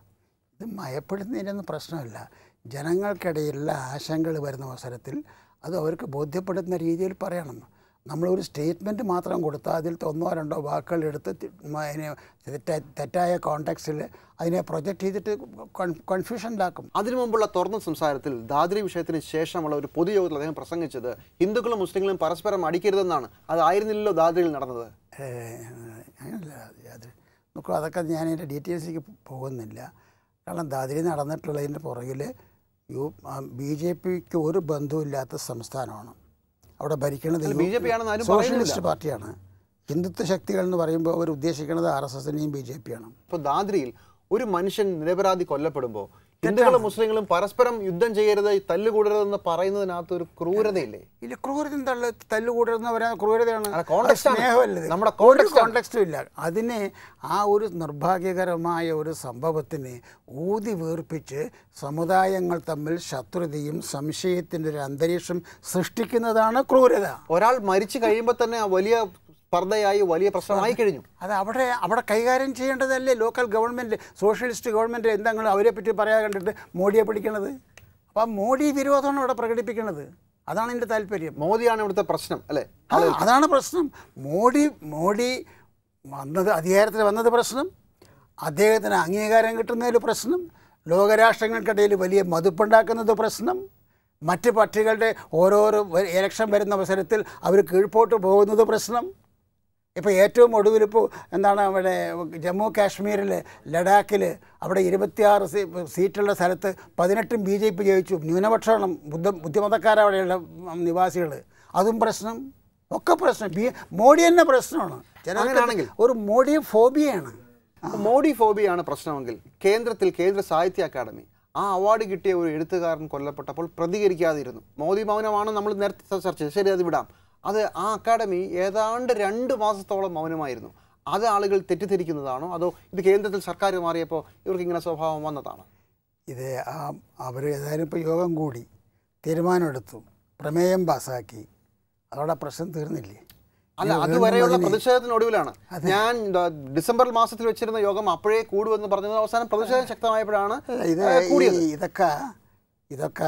ഇത് മയപ്പെടുന്നതിനൊന്നും പ്രശ്നമില്ല ജനങ്ങൾക്കിടയിലുള്ള ആശങ്കകൾ വരുന്ന അവസരത്തിൽ അത് അവർക്ക് ബോധ്യപ്പെടുന്ന രീതിയിൽ പറയണം നമ്മളൊരു സ്റ്റേറ്റ്മെൻറ്റ് മാത്രം കൊടുത്താൽ അതിലത്തെ ഒന്നോ രണ്ടോ വാക്കുകൾ എടുത്ത് തി- മ- അതിനെ തെറ്റായ തെറ്റായ കോണ്ടെക്സ്റ്റിൽ അതിനെ പ്രൊജക്റ്റ് ചെയ്തിട്ട് കൺഫ്യൂഷനിലാക്കും അതിനു മുമ്പുള്ള തുറന്ന സംസാരത്തിൽ ദാദ്രി വിഷയത്തിന് ശേഷമുള്ള ഒരു പൊതുയോഗത്തിൽ അദ്ദേഹം പ്രസംഗിച്ചത് ഹിന്ദുക്കളും മുസ്ലിങ്ങളും പരസ്പരം അടിക്കരുതെന്നാണ് അതായിരുന്നില്ലല്ലോ ദാദ്രിയിൽ നടന്നത് ഏഹ് അങ്ങനല്ല അത് നോക്കൂ അതൊക്കെ ഞാൻ അതിൻ്റെ ഡീറ്റെയിൽസിലേക്ക് പോകുന്നില്ല കാരണം ദാദ്രി നടന്നിട്ടുള്ളതിൻ്റെ പുറകിൽ യു ബി ജെ പിക്ക് ഒരു ബന്ധവുമില്ലാത്ത സംസ്ഥാനമാണ് അവിടെ ഭരിക്കുന്നത് ബി ജെ പി ആണെന്ന് ആരും സോഷ്യലിസ്റ്റ് പാർട്ടിയാണ് ഹിന്ദുത്വ ശക്തികൾ എന്ന് പറയുമ്പോൾ അവർ ഉദ്ദേശിക്കുന്നത് ആർ എസ് എസിനെയും ബി ജെ പിയാണ് ഇപ്പോൾ ദാദ്രിയിൽ ഒരു മനുഷ്യൻ നിരപരാധി കൊല്ലപ്പെടുമ്പോൾ ഹിന്ദുക്കളും മുസ്ലിങ്ങളും പരസ്പരം യുദ്ധം ചെയ്യരുത് തല്ലുകൂടരുതെന്ന് പറയുന്നതിനകത്ത് ഒരു ക്രൂരതയില്ലേ ഇല്ല ക്രൂരത തള്ളു തല്ലുകൂടുന്ന പറയാൻ ക്രൂരതയാണ് അല്ല, context ആണ്. സ്നേഹമല്ല ഇത്. നമ്മുടെ ഒരു context ആണ്. കോണ്ടെക്സ്റ്റും ഇല്ല അതിനെ ആ ഒരു നിർഭാഗ്യകരമായ ഒരു സംഭവത്തിന് ഊതി വീർപ്പിച്ച് സമുദായങ്ങൾ തമ്മിൽ ശത്രുതയും സംശയത്തിൻ്റെ ഒരു അന്തരീക്ഷം സൃഷ്ടിക്കുന്നതാണ് ക്രൂരത ഒരാൾ മരിച്ചു കഴിയുമ്പോൾ തന്നെ ആ വലിയ സ്പർദ്ധയായി വലിയ പ്രശ്നമായി കഴിഞ്ഞു അത് അവിടെ അവിടെ കൈകാര്യം ചെയ്യേണ്ടതല്ലേ ലോക്കൽ ഗവൺമെൻറ് സോഷ്യലിസ്റ്റ് ഗവൺമെൻറ് എന്തെങ്കിലും അവരെ പറ്റി പറയാൻ കണ്ടിട്ട് മോഡിയെ പിടിക്കണത് അപ്പം മോഡി വിരോധമാണ് അവിടെ പ്രകടിപ്പിക്കുന്നത് അതാണ് എൻ്റെ താല്പര്യം മോദിയാണ് ഇവിടുത്തെ പ്രശ്നം അല്ലേ ആ, അതാണ് പ്രശ്നം മോഡി മോഡി വന്നത് അധികാരത്തിൽ വന്നത് പ്രശ്നം അദ്ദേഹത്തിന് അംഗീകാരം കിട്ടുന്നതിൽ പ്രശ്നം ലോകരാഷ്ട്രങ്ങൾക്കിടയിൽ വലിയ മതിപ്പുണ്ടാക്കുന്നത് പ്രശ്നം മറ്റ് പാർട്ടികളുടെ ഓരോരോ വ- ഇലക്ഷൻ വരുന്ന അവസരത്തിൽ അവർ കീഴ്പോട്ട് പോകുന്നത് പ്രശ്നം ഇപ്പോൾ ഏറ്റവും ഒടുവിൽ ഇപ്പോൾ എന്താണ് അവിടെ ജമ്മു കാശ്മീരിൽ ലഡാക്കിൽ അവിടെ ഇരുപത്തിയാറ് സീ സീറ്റുള്ള സ്ഥലത്ത് പതിനെട്ടും ബി ജെ പി ജയിച്ചു ന്യൂനപക്ഷമാണ് ബുദ്ധ ബുദ്ധിമതക്കാരവിടെയുള്ള നിവാസികൾ അതും പ്രശ്നം ഒക്കെ പ്രശ്നം ബി മോഡി തന്നെ പ്രശ്നമാണ് അങ്ങനെയാണെങ്കിൽ? ജനങ്ങൾക്ക് ഒരു മോഡി ഫോബിയാണ് അപ്പോൾ മോഡി ഫോബിയാണ് പ്രശ്നമെങ്കിൽ കേന്ദ്രത്തിൽ കേന്ദ്ര സാഹിത്യ അക്കാദമി ആ അവാർഡ് കിട്ടിയ ഒരു എഴുത്തുകാരൻ കൊല്ലപ്പെട്ടപ്പോൾ പ്രതികരിക്കാതിരുന്നു മോദി മൗനമാണ് നമ്മൾ നേരത്തെ ചർച്ച ചെയ്തത് ശരി അത് വിടാം അത് ആ അക്കാദമി ഏതാണ്ട് രണ്ട് മാസത്തോളം മൗനമായിരുന്നു അത് ആളുകൾ തെറ്റിദ്ധരിക്കുന്നതാണോ അതോ ഇത് കേന്ദ്രത്തിൽ സർക്കാർ മാറിയപ്പോൾ ഇവർക്ക് ഇങ്ങനെ സ്വഭാവം വന്നതാണോ ഇത് ആ അവർ ഏതായാലും ഇപ്പോൾ യോഗം കൂടി തീരുമാനമെടുത്തു പ്രമേയം പാസ്സാക്കി അതോടെ പ്രശ്നം തീർന്നില്ലേ അല്ല ഇനി വീണ്ടും അതുവരെയുള്ള അതിനെ- പ്രതിഷേധത്തിനൊടുവിലാണ് ഞാൻ ദ- ഡിസംബർ മാസത്തിൽ വെച്ചിരുന്ന യോഗം അപ്പോഴേ കൂടുമെന്ന് പറഞ്ഞത് അവസാനം പ്രതിഷേധം ശക്തമായപ്പോഴാണ് അല്ല, ഇത് ഏഹ്, കൂടിയത് ഈ ഇതൊക്കെ ഇതൊക്കെ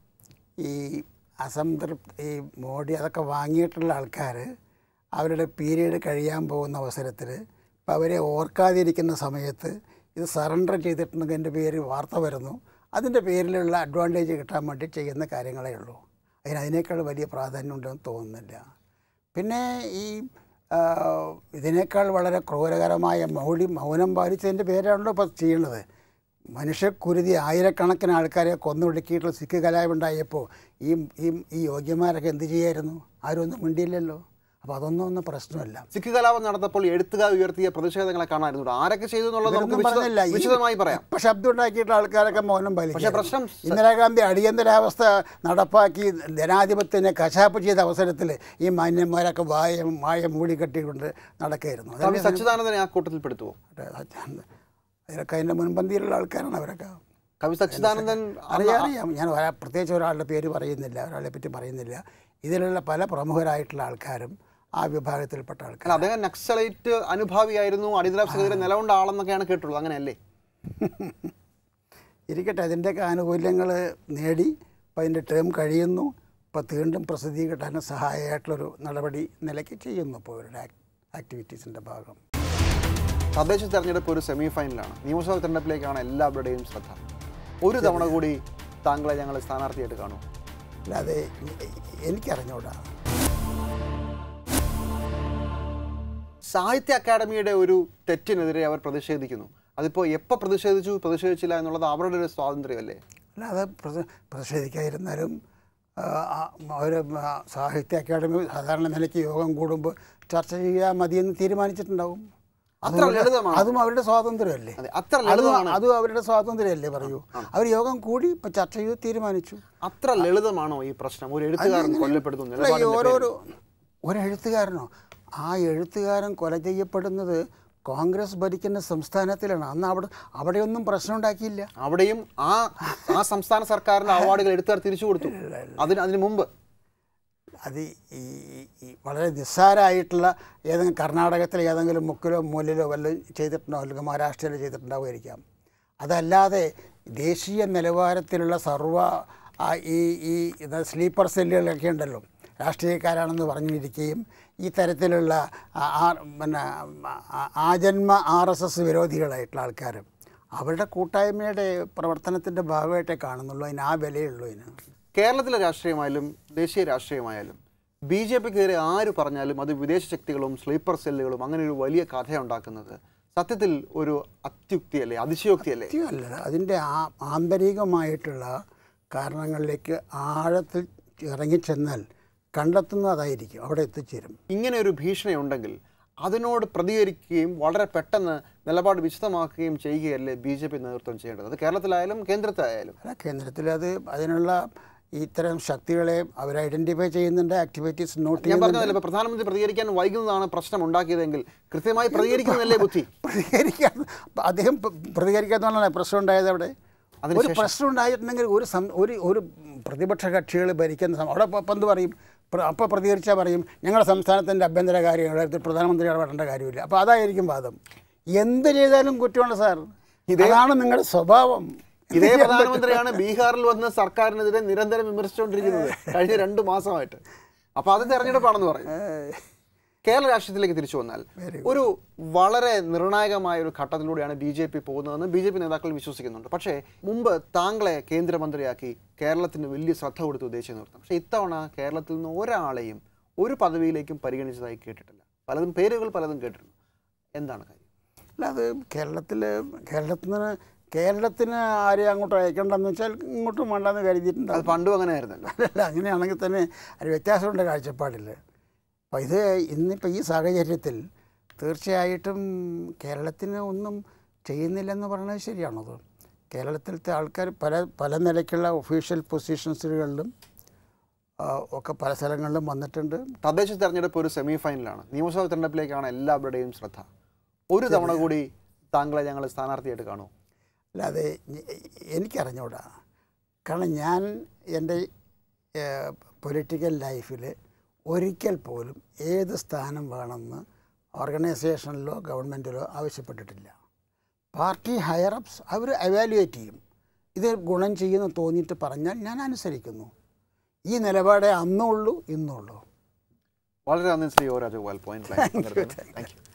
ഈ അസംതൃപ്തി ഈ മോഡി അതൊക്കെ വാങ്ങിയിട്ടുള്ള ആൾക്കാർ അവരുടെ പീരീഡ് കഴിയാൻ പോകുന്ന അവസരത്തിൽ ഇപ്പം അവരെ ഓർക്കാതിരിക്കുന്ന സമയത്ത് ഇത് സറണ്ടർ ചെയ്തിട്ടുണ്ടെങ്കിൽ എൻ്റെ പേര് വാർത്ത വരുന്നു അതിൻ്റെ പേരിലുള്ള അഡ്വാൻറ്റേജ് കിട്ടാൻ വേണ്ടി ചെയ്യുന്ന കാര്യങ്ങളേ ഉള്ളൂ അതിന് അതിനേക്കാൾ വലിയ പ്രാധാന്യം ഉണ്ടെന്ന് തോന്നുന്നില്ല പിന്നെ ഈ ആ, ഇതിനേക്കാൾ വളരെ ക്രൂരകരമായ മൗഢി മൗനം പാലിച്ചതിൻ്റെ പേരാണല്ലോ ഇപ്പോൾ ചെയ്യുന്നത് മനുഷ്യക്കുരുതി ആയിരക്കണക്കിന് ആൾക്കാരെ കൊന്നൊടുക്കിയിട്ടുള്ള സിഖ് കലാപുണ്ടായപ്പോൾ ഈ ഈ ഈ യോഗ്യന്മാരൊക്കെ എന്ത് ചെയ്യായിരുന്നു ആരും ഒന്നും മിണ്ടിയില്ലല്ലോ അപ്പോൾ അതൊന്നും ഒന്നും പ്രശ്നമല്ല സിഖ് കലാപം നടന്നപ്പോൾ എഴുത്തുകാർ ഉയർത്തിയ പ്രതിഷേധങ്ങളെ കാണാമായിരുന്നു ആരൊക്കെ ചെയ്തു എന്നുള്ളത് നമുക്ക് ഇവരൊന്നും വിശദ- പറഞ്ഞില്ല ഈ- വിശദമായി പറയാം ഇപ്പൊ ശബ്ദം ഉണ്ടാക്കിയിട്ടുള്ള ആൾക്കാരൊക്കെ മൗനം പക്ഷേ പാലിക്കും പ്രശ്നം സ- ഇന്ദിരാഗാന്ധി അടിയന്തരാവസ്ഥ നടപ്പാക്കി ജനാധിപത്യത്തിനെ കശാപ്പ് ചെയ്ത അവസരത്തിൽ ഈ മാന്യന്മാരൊക്കെ വായ വായ മൂടിക്കെട്ടിക്കൊണ്ട് നടക്കുകയായിരുന്നു കവി അതല്ലേ സച്ചിദാനന്ദനെ ആ കൂട്ടത്തിൽ പെടുത്തുവോ അതിലൊക്കെ അതിൻ്റെ മുൻപന്തിയിലുള്ള ആൾക്കാരാണ് അവരൊക്കെ കവി സച്ചിദാനന്ദൻ അറിയാം അറിയാം ഞാൻ ഒരാ- പ്രത്യേകിച്ച് ഒരാളുടെ പേര് പറയുന്നില്ല ഒരാളെ പറ്റി പറയുന്നില്ല ഇതിലുള്ള പല പ്രമുഖരായിട്ടുള്ള ആൾക്കാരും ആ വിഭാഗത്തിൽപ്പെട്ട ആൾക്കാർ അല്ല അദ്ദേഹം നക്സലൈറ്റ് അനുഭാവിയായിരുന്നു അടിയന്തരാവസ്ഥക്കെതിരെ നിലകൊണ്ട ആളെന്നൊക്കെയാണ് കേട്ടുള്ളത് അങ്ങനെയല്ലേ ഇരിക്കട്ടെ അതിൻ്റെയൊക്കെ ആനുകൂല്യങ്ങൾ നേടി അപ്പം അതിൻ്റെ ടേം കഴിയുന്നു ഇപ്പോൾ വീണ്ടും പ്രസിദ്ധീ കിട്ടാൻ സഹായമായിട്ടുള്ളൊരു നടപടി നിലയ്ക്ക് ചെയ്യുന്നു ഇപ്പോൾ ഇവരുടെ ആക്ടിവിറ്റീസിൻ്റെ ഭാഗം തദ്ദേശ തെരഞ്ഞെടുപ്പ് ഒരു സെമി ഫൈനലാണ് നിയമസഭാ തെരഞ്ഞെടുപ്പിലേക്കാണ് എല്ലാവരുടെയും ശ്രദ്ധ ഒരു തവണ കൂടി താങ്കളെ ഞങ്ങൾ സ്ഥാനാർത്ഥിയായിട്ട് കാണും അല്ലാതെ എ- എനിക്കറിഞ്ഞൂടാ സാഹിത്യ അക്കാദമിയുടെ ഒരു തെറ്റിനെതിരെ അവർ പ്രതിഷേധിക്കുന്നു അതിപ്പോൾ എപ്പോൾ പ്രതിഷേധിച്ചു പ്രതിഷേധിച്ചില്ല എന്നുള്ളത് അവരുടെ ഒരു സ്വാതന്ത്ര്യമല്ലേ അല്ലാതെ പ്രതി- പ്രതിഷേധിക്കാതിരുന്നാലും ആ, ആ, ഒരു ആ, സാഹിത്യ അക്കാദമി സാധാരണ നിലയ്ക്ക് യോഗം കൂടുമ്പോൾ ചർച്ച ചെയ്യാൻ മതിയെന്ന് തീരുമാനിച്ചിട്ടുണ്ടാവും അത്ര അതും- ലളിതമാണോ? അതും അവരുടെ സ്വാതന്ത്ര്യമല്ലേ അതെ അത്ര അതും ലളിതമാണ് അതും അവരുടെ സ്വാതന്ത്ര്യമല്ലേ പറയൂ അവർ യോഗം കൂടി ഇപ്പം ചർച്ച ചെയ്ത് തീരുമാനിച്ചു അത്ര ലളിതമാണോ ഈ പ്രശ്നം ഒരു എഴുത്തുകാരൻ കൊല്ലപ്പെടുന്നു അല്ല, ഈ നിലപാടിന്റെ ഓരോരോ പേരിൽ. ഒരു എഴുത്തുകാരനോ ആ എഴുത്തുകാരൻ കൊല ചെയ്യപ്പെടുന്നത് കോൺഗ്രസ് ഭരിക്കുന്ന സംസ്ഥാനത്തിലാണ് അന്ന് അവിടെ അവിടെയൊന്നും പ്രശ്നം ഉണ്ടാക്കിയില്ല അവിടെയും ആ ആ സംസ്ഥാന സർക്കാരിന്റെ അവാർഡുകൾ എഴുത്തുകാർ തിരിച്ചു കൊടുത്തു അതിന് അതിന് മുമ്പ് അത് ഈ ഈ വളരെ നിസ്സാരമായിട്ടുള്ള ഏതെങ്കിലും കർണാടകത്തിലെ ഏതെങ്കിലും മുക്കിലോ മൂലിലോ വല്ലതും ചെയ്തിട്ടുണ്ടോ അല്ലെങ്കിൽ മഹാരാഷ്ട്രയിലോ ചെയ്തിട്ടുണ്ടാവുമായിരിക്കാം അതല്ലാതെ ദേശീയ നിലവാരത്തിലുള്ള സർവ ആ, ഈ ഈ ഇത് സ്ലീപ്പർ സെല്ലുകളൊക്കെ ഉണ്ടല്ലോ രാഷ്ട്രീയക്കാരാണെന്ന് പറഞ്ഞിരിക്കുകയും ഈ തരത്തിലുള്ള ആ- ആ- പിന്നെ ആ- ആജന്മ ആർ എസ് എസ് വിരോധികളായിട്ടുള്ള ആൾക്കാർ അവരുടെ കൂട്ടായ്മയുടെ പ്രവർത്തനത്തിൻ്റെ ഭാഗമായിട്ടേ കാണുന്നുള്ളൂ അതിന് ആ വിലയുള്ളൂ അതിന് കേരളത്തിലെ രാഷ്ട്രീയമായാലും ദേശീയ രാഷ്ട്രീയമായാലും ബി ജെ പിക്കെതിരെ ആര് പറഞ്ഞാലും അത് വിദേശ ശക്തികളും സ്ലീപ്പർ സെല്ലുകളും അങ്ങനെ ഒരു വലിയ കഥയുണ്ടാക്കുന്നത് സത്യത്തിൽ ഒരു അത്യുക്തിയല്ലേ അതിശയോക്തിയല്ലേ സത്യമല്ല അതിൻ്റെ ആ ആന്തരികമായിട്ടുള്ള കാരണങ്ങളിലേക്ക് ആഴത്തിൽ ഇറങ്ങിച്ചെന്നാൽ കണ്ടെത്തുന്നത് അതായിരിക്കും അവിടെ എത്തിച്ചേരും ഇങ്ങനെ ഒരു ഭീഷണി ഉണ്ടെങ്കിൽ അതിനോട് പ്രതികരിക്കുകയും വളരെ പെട്ടെന്ന് നിലപാട് വിശദമാക്കുകയും ചെയ്യുകയല്ലേ ബി ജെ പി നേതൃത്വം ചെയ്യേണ്ടത് അത് കേരളത്തിലായാലും കേന്ദ്രത്തിലായാലും അല്ല കേന്ദ്രത്തിൽ അത് അതിനുള്ള ഇത്തരം ശക്തികളെ അവർ ഐഡൻറ്റിഫൈ ചെയ്യുന്നുണ്ട് ആക്ടിവിറ്റീസ് നോട്ട് ഞാൻ ചെയ്യുന്നുണ്ട് പറഞ്ഞതല്ലേ ഇപ്പൊ പ്രധാനമന്ത്രി പ്രതികരിക്കാൻ വൈകുന്നതാണ് പ്രശ്നം ഉണ്ടാക്കിയതെങ്കിൽ കൃത്യമായി പ്രതികരിക്കുന്നതല്ലേ ബുദ്ധി പ്രതികരിക്കാൻ അദ്ദേഹം പ- പ്രതികരിക്കാത്തതാണ് പ്രശ്നം ഉണ്ടായത് അവിടെ ഒരു അതിനുശേഷം? പ്രശ്നം ഉണ്ടായിട്ടുണ്ടെങ്കിൽ ഒരു സം ഒരു ഒരു പ്രതിപക്ഷ കക്ഷികൾ ഭരിക്കുന്ന സം- അവിടെ ഇപ്പം എന്ത് പറയും പ്ര- അപ്പോൾ പ്രതികരിച്ചാൽ പറയും ഞങ്ങളുടെ സംസ്ഥാനത്തിൻ്റെ ആഭ്യന്തര കാര്യങ്ങൾ പ്രധാനമന്ത്രി ഇടപെടേണ്ട കാര്യമില്ല അപ്പോൾ അതായിരിക്കും വാദം എന്ത് ചെയ്താലും കുറ്റമാണ് സാർ ഇതാണ് നിങ്ങളുടെ സ്വഭാവം ഇതേ പ്രധാനമന്ത്രിയാണ് ബീഹാറിൽ വന്ന് സർക്കാരിനെതിരെ നിരന്തരം വിമർശിച്ചുകൊണ്ടിരിക്കുന്നത് കഴിഞ്ഞ രണ്ട് മാസമായിട്ട് അപ്പൊ അത് തെരഞ്ഞെടുപ്പാണെന്ന് പറയും കേരള രാഷ്ട്രീയത്തിലേക്ക് തിരിച്ചു വന്നാൽ ഒരു വളരെ നിർണായകമായ ഒരു ഘട്ടത്തിലൂടെയാണ് ബി ജെ പി പോകുന്നതെന്ന് ബി ജെ പി നേതാക്കൾ വിശ്വസിക്കുന്നുണ്ട് പക്ഷേ മുമ്പ് താങ്കളെ കേന്ദ്രമന്ത്രിയാക്കി കേരളത്തിന് വലിയ ശ്രദ്ധ കൊടുത്തു ദേശീയ നേതൃത്വം പക്ഷേ ഇത്തവണ കേരളത്തിൽ നിന്ന് ഒരാളെയും ഒരു പദവിയിലേക്കും പരിഗണിച്ചതായി കേട്ടിട്ടില്ല പലതും പേരുകൾ പലതും കേട്ടിട്ടുണ്ട് എന്താണ് കാര്യം അല്ല അത് കേരളത്തിൽ കേരളത്തിന് കേരളത്തിന് ആരെയും അങ്ങോട്ട് അയക്കണ്ടെന്ന് വെച്ചാൽ ഇങ്ങോട്ടും വേണ്ടെന്ന് അത് കരുതിയിട്ടുണ്ടാവും പണ്ടും അങ്ങനെ ആയിരുന്നല്ലോ അല്ല അങ്ങനെയാണെങ്കിൽ തന്നെ ഒരു വ്യത്യാസമുണ്ട് കാഴ്ചപ്പാടിൽ അപ്പോൾ ഇത് ഇന്നിപ്പോൾ ഈ സാഹചര്യത്തിൽ തീർച്ചയായിട്ടും കേരളത്തിന് ഒന്നും ചെയ്യുന്നില്ലെന്ന് പറയുന്നത് ശരിയാണത് കേരളത്തിലത്തെ ആൾക്കാർ പല പല നിലയ്ക്കുള്ള ഒഫീഷ്യൽ പൊസിഷൻസുകളിലും ആ, ഒക്കെ പല സ്ഥലങ്ങളിലും വന്നിട്ടുണ്ട് തദ്ദേശ തെരഞ്ഞെടുപ്പ് ഒരു സെമി ഫൈനലാണ് നിയമസഭാ തെരഞ്ഞെടുപ്പിലേക്കാണ് എല്ലാവരുടെയും ശ്രദ്ധ ഒരു തവണ കൂടി താങ്കളെ ഞങ്ങൾ സ്ഥാനാർത്ഥിയായിട്ട് കാണൂ അല്ലാതെ ഞ- എനിക്കറിഞ്ഞൂടാ കാരണം ഞാൻ എൻ്റെ പൊളിറ്റിക്കൽ ലൈഫിൽ ഒരിക്കൽ പോലും ഏത് സ്ഥാനം വേണമെന്ന് ഓർഗനൈസേഷനിലോ ഗവൺമെൻറ്റിലോ ആവശ്യപ്പെട്ടിട്ടില്ല പാർട്ടി ഹയറപ്സ് അവർ എവാലുവേറ്റ് ചെയ്യും ഇത് ഗുണം ചെയ്യുമെന്ന് തോന്നിയിട്ട് പറഞ്ഞാൽ ഞാൻ അനുസരിക്കുന്നു ഈ നിലപാടേ അന്നുള്ളൂ ഇന്നുള്ളൂ വളരെ നന്ദി Shri O Rajagopal point thank U